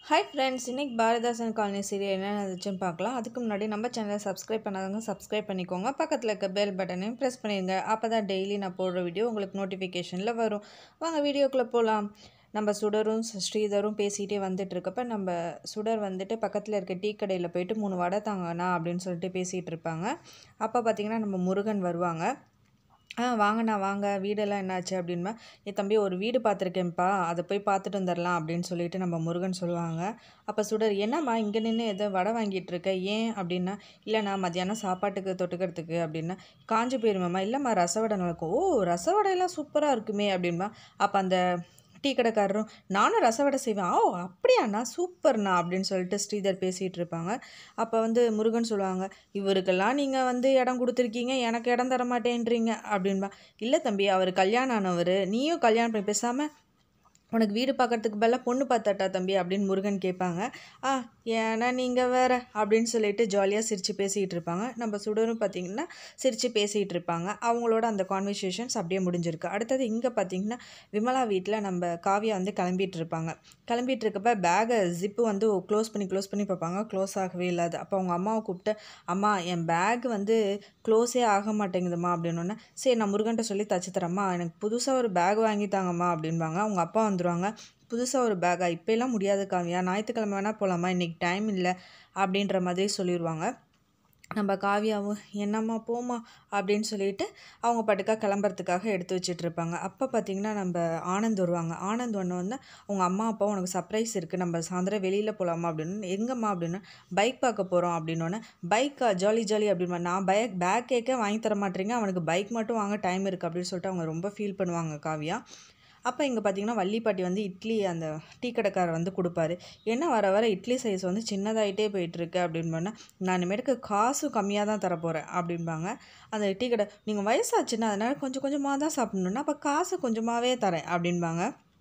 hi friends இன்னைக்கு Bharathidasan colony serial என்ன நடந்துச்சுன்னு பார்க்கலாம் அதுக்கு முன்னாடி நம்ம சேனலை சப்ஸ்கிரைப் பண்ணாதவங்க சப்ஸ்கிரைப் பண்ணிக்கோங்க பக்கத்தில் இருக்க பெல் பட்டனையும் ப்ரெஸ் பண்ணிடுங்க அப்போ தான் டெய்லி நான் போடுற வீடியோ உங்களுக்கு நோட்டிஃபிகேஷனில் வரும் வாங்க வீடியோக்குள்ளே போகலாம் நம்ம சுடரும் ஸ்ரீதரும் பேசிகிட்டே வந்துட்டு இருக்கப்ப நம்ம சுடர் வந்துட்டு பக்கத்தில் இருக்க டீ கடையில் போயிட்டு மூணு வடை தாங்கண்ணா அப்படின்னு சொல்லிட்டு பேசிகிட்டு இருப்பாங்க அப்போ பார்த்தீங்கன்னா நம்ம முருகன் வருவாங்க ஆ வாங்கண்ணா வாங்க வீடெல்லாம் என்னாச்சு அப்படின்பா என் தம்பி ஒரு வீடு பார்த்துருக்கேன்ப்பா அதை போய் பார்த்துட்டு வந்துடலாம் அப்படின்னு சொல்லிட்டு நம்ம முருகன் சொல்லுவாங்க அப்போ சுடர் என்னம்மா இங்கே நின்று எதோ வடை வாங்கிட்டு இருக்க ஏன் அப்படின்னா இல்லைண்ணா மத்தியானம் சாப்பாட்டுக்கு தொட்டுக்கிறதுக்கு அப்படின்னா காஞ்சி போயிருமாம்மா இல்லைம்மா ரசவடை நடக்கும் ஓ ரசவடையெல்லாம் சூப்பராக இருக்குமே அப்படின்பா அப்போ அந்த டீ கடைக்காரரும் நானும் ரசவடை செய்வேன் ஓ அப்படியாண்ணா சூப்பர்ண்ணா அப்படின்னு சொல்லிட்டு ஸ்ரீதர் பேசிகிட்டு இருப்பாங்க அப்போ வந்து முருகன் சொல்லுவாங்க இவருக்கெல்லாம் நீங்கள் வந்து இடம் கொடுத்துருக்கீங்க எனக்கு இடம் தர மாட்டேன்றீங்க அப்படின்பா இல்லை தம்பி அவர் கல்யாணம் ஆனவர் நீயும் கல்யாணம் பண்ணி பேசாமல் உனக்கு வீடு பார்க்கறதுக்கு பதிலாக பொண்ணு பார்த்தாட்டா தம்பி அப்படின்னு முருகன் கேட்பாங்க ஆ ஏன்னா நீங்கள் வேற அப்படின்னு சொல்லிட்டு ஜாலியாக சிரித்து பேசிகிட்டு இருப்பாங்க நம்ம சுடரும் பார்த்திங்கன்னா சிரித்து பேசிகிட்டு இருப்பாங்க அவங்களோட அந்த கான்வர்சேஷன்ஸ் அப்படியே முடிஞ்சிருக்கு அடுத்தது இங்கே பார்த்திங்கன்னா விமலா வீட்டில் நம்ம காவியா வந்து கிளம்பிட்டு இருப்பாங்க கிளம்பிட்டு இருக்கப்ப பேகை ஜிப்பு வந்து க்ளோஸ் பண்ணி க்ளோஸ் பண்ணி பார்ப்பாங்க க்ளோஸ் ஆகவே இல்லாது அப்போ அவங்க அம்மாவை கூப்பிட்டு அம்மா என் பேக் வந்து க்ளோஸே ஆக மாட்டேங்குதுமா அப்படின்னோடனே சரி நான் முருகன்ட்ட சொல்லி தச்சு தரேம்மா எனக்கு புதுசாக ஒரு பேக் வாங்கி தாங்கம்மா அப்படின்பாங்க அவங்க அப்பா வந்துடுவாங்க புதுசாக ஒரு பேக்கா இப்போலாம் முடியாது காவியா ஞாயிற்றுக்கிழமை வேணால் போகலாமா இன்றைக்கி டைம் இல்லை அப்படின்ற மாதிரி சொல்லிடுவாங்க நம்ம காவியாவும் என்னம்மா போமா அப்படின்னு சொல்லிட்டு அவங்க பாட்டுக்காக கிளம்புறதுக்காக எடுத்து வச்சுட்டு இருப்பாங்க அப்போ பார்த்தீங்கன்னா நம்ம ஆனந்த் வருவாங்க ஆனந்த் ஒன்று வந்து அவங்க அம்மா அப்பா உனக்கு சர்ப்ரைஸ் இருக்குது நம்ம சாயந்தரம் வெளியில் போகலாமா அப்படின்னு எங்கம்மா அப்படின்னு பைக் பார்க்க போகிறோம் அப்படின்னோடனே பைக்கா ஜாலி ஜாலி அப்படின்பா நான் பைக் பேக் கேக்கே வாங்கி தர மாட்டேறீங்க அவனுக்கு பைக் மட்டும் வாங்க டைம் இருக்குது அப்படின்னு சொல்லிட்டு அவங்க ரொம்ப ஃபீல் பண்ணுவாங்க காவியா அப்போ இங்கே பார்த்தீங்கன்னா வள்ளிப்பாட்டி வந்து இட்லி அந்த டீ கடைக்காரர் வந்து கொடுப்பாரு என்ன வர வர இட்லி சைஸ் வந்து சின்னதாகிட்டே போயிட்டுருக்கு அப்படின்னு நான் இனிமேட்டுக்கு காசும் கம்மியாக தான் தரப்போகிறேன் அப்படிம்பாங்க அந்த டீ கடை நீங்கள் வயசாச்சுன்னா அதனால் கொஞ்சம் கொஞ்சமாக தான் சாப்பிட்ணுன்னா அப்போ காசு கொஞ்சமாகவே தரேன் அப்படின்பாங்க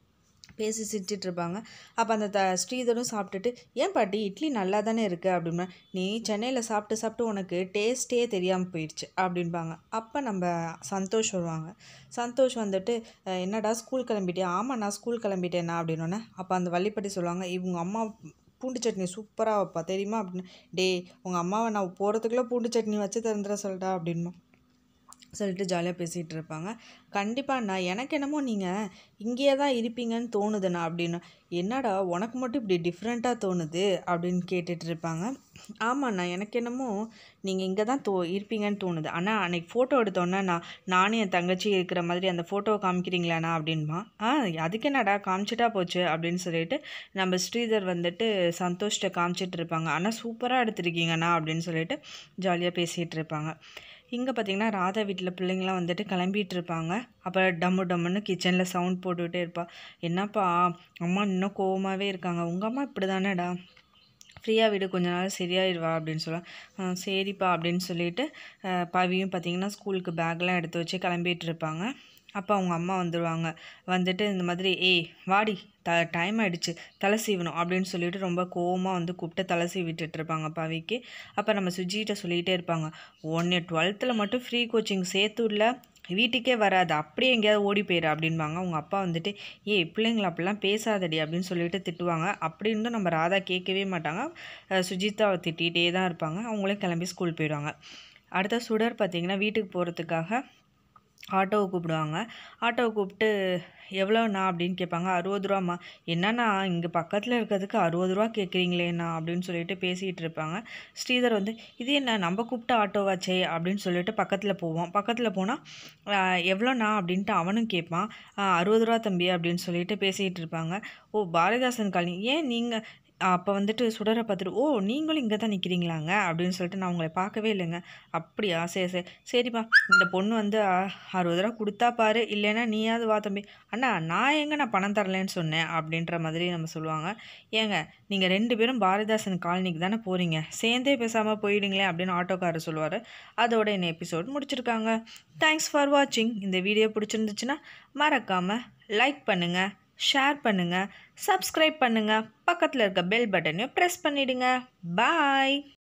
பேசி சிரிச்சிட்டு இருப்பாங்க அப்போ அந்த த ஸ்ரீதரும் சாப்பிட்டுட்டு ஏன் பாட்டி இட்லி நல்லா தானே இருக்குது அப்படின்னா நீ சென்னையில் சாப்பிட்டு சாப்பிட்டு உனக்கு டேஸ்ட்டே தெரியாமல் போயிடுச்சு அப்படின்பாங்க அப்போ நம்ம சந்தோஷ் வருவாங்க சந்தோஷ் வந்துட்டு "அஹ், என்னடா ஸ்கூல் கிளம்பிட்டியா ஆமாம் நான் ஸ்கூல் கிளம்பிட்டேனா அப்படின்னோடனே அப்போ அந்த வள்ளிப்பட்டி சொல்லுவாங்க இவங்க அம்மா பூண்டு சட்னி சூப்பராக வைப்பா தெரியுமா அப்படின்னு டேய் உங்கள் அம்மாவை நான் போகிறதுக்குள்ளே பூண்டு சட்னி வச்சு தந்துட சொல்லிட்டா அப்படின்மா சொல்லிட்டு ஜாலியாக பேசிகிட்டு இருப்பாங்க கண்டிப்பாண்ணா எனக்கு என்னமோ நீங்கள் இங்கேயே தான் இருப்பீங்கன்னு தோணுதுண்ணா அப்படின்னு என்னடா உனக்கு மட்டும் இப்படி டிஃப்ரெண்ட்டாக தோணுது அப்படின்னு கேட்டுட்டு இருப்பாங்க ஆமாண்ணா எனக்கு என்னமோ நீங்கள் இங்கே தான் தோ இருப்பீங்கன்னு தோணுது ஆனால் அன்னைக்கு ஃபோட்டோ எடுத்தோன்னே நான் நானும் என் தங்கச்சி இருக்கிற மாதிரி அந்த ஃபோட்டோவை காமிக்கிறீங்களாண்ணா அப்படின்பா ஆ அதுக்கு என்னடா காமிச்சிட்டா போச்சு அப்படின்னு சொல்லிட்டு நம்ம ஸ்ரீதர் வந்துட்டு சந்தோஷ்ட காமிச்சிட்டு இருப்பாங்க ஆனால் சூப்பராக எடுத்திருக்கீங்கண்ணா அப்படின்னு சொல்லிட்டு ஜாலியாக பேசிகிட்டு இருப்பாங்க இங்கே பார்த்தீங்கன்னா ராதா வீட்டில் பிள்ளைங்களாம் வந்துட்டு கிளம்பிட்டு இருப்பாங்க அப்போ டம்மு டம்முன்னு கிச்சனில் சவுண்ட் போட்டுக்கிட்டே இருப்பா என்னப்பா அம்மா இன்னும் கோவமாகவே இருக்காங்க உங்கள் அம்மா இப்படி தானேடா ஃப்ரீயாக விடு கொஞ்ச நாள் சரியாயிடுவா அப்படின்னு சொல்லுவாங்க சரிப்பா அப்படின்னு சொல்லிட்டு அஹ், பவியும் பார்த்தீங்கன்னா ஸ்கூலுக்கு பேக்லாம் எடுத்து வச்சு கிளம்பிட்டு இருப்பாங்க அப்போ அவங்க அம்மா வந்துடுவாங்க வந்துட்டு இந்த மாதிரி ஏய் வாடி த டைம் ஆயிடுச்சு தலை சீவணும் அப்படின்னு சொல்லிட்டு ரொம்ப கோவமாக வந்து கூப்பிட்டு தலை சீவிட்டுட்டு இருப்பாங்க பவிக்கு அப்போ நம்ம சுஜிகிட்ட சொல்லிகிட்டே இருப்பாங்க ஒன்று டுவெல்த்தில் மட்டும் ஃப்ரீ கோச்சிங் சேர்த்து விடல வீட்டுக்கே வராது அப்படியே எங்கேயாவது ஓடி போயிரு அப்படின்பாங்க அவங்க அப்பா வந்துட்டு ஏய் பிள்ளைங்கள அப்படிலாம் பேசாதடி அப்படின்னு சொல்லிட்டு திட்டுவாங்க அப்படி இருந்தும் நம்ம ராதா கேட்கவே மாட்டாங்க அஹ் சுஜிதாவை திட்டிகிட்டே தான் இருப்பாங்க அவங்களே கிளம்பி ஸ்கூல் போயிடுவாங்க அடுத்த சுடர் பார்த்தீங்கன்னா வீட்டுக்கு போகிறதுக்காக ஆட்டோவை கூப்பிடுவாங்க ஆட்டோவை கூப்பிட்டு எவ்வளோண்ணா அப்படின்னு கேட்பாங்க அறுபது ரூபாம்மா என்னண்ணா இங்கே பக்கத்தில் இருக்கிறதுக்கு அறுபது ரூபா கேட்குறீங்களேண்ணா அப்படின்னு சொல்லிட்டு பேசிகிட்டு இருப்பாங்க ஸ்ரீதர் வந்து இது என்ன நம்ம கூப்பிட்ட ஆட்டோவாச்சே அப்படின்னு சொல்லிட்டு பக்கத்தில் போவோம் பக்கத்தில் போனால் எவ்வளோண்ணா அப்படின்ட்டு அவனும் கேட்பான் "ஆ, அறுபது ரூபா தம்பி அப்படின்னு சொல்லிட்டு பேசிகிட்டு இருப்பாங்க ஓ பாரதிதாசன் காலனி ஏன் நீங்கள் அப்போ வந்துட்டு சுடரை பார்த்துட்டு ஓ நீங்களும் இங்கே தான் நிற்கிறீங்களாங்க அப்படின்னு சொல்லிட்டு நான் உங்களை பார்க்கவே இல்லைங்க அப்படியா சரி சரி சரிப்பா இந்த பொண்ணு வந்து அ, அறுபது ரூபா கொடுத்தா பாரு இல்லைன்னா நீயாவது வா தம்பி அண்ணா நான் எங்க நான் பணம் தரலைன்னு சொன்னேன் அப்படின்ற மாதிரி நம்ம சொல்லுவாங்க ஏங்க நீங்கள் ரெண்டு பேரும் பாரதிதாசன் காலனிக்கு தானே போகிறீங்க சேர்ந்தே பேசாமல் போயிடுங்களே அப்படின்னு ஆட்டோக்காரர் சொல்லுவார் அதோட என்ன எபிசோட் முடிச்சிருக்காங்க தேங்க்ஸ் ஃபார் வாட்சிங் இந்த வீடியோ பிடிச்சிருந்துச்சுன்னா மறக்காமல் லைக் பண்ணுங்கள் ஷேர் பண்ணுங்கள் சப்ஸ்கிரைப் பண்ணுங்கள் பக்கத்தில் இருக்க பெல் பட்டனையும் ப்ரெஸ் பண்ணிவிடுங்க பாய்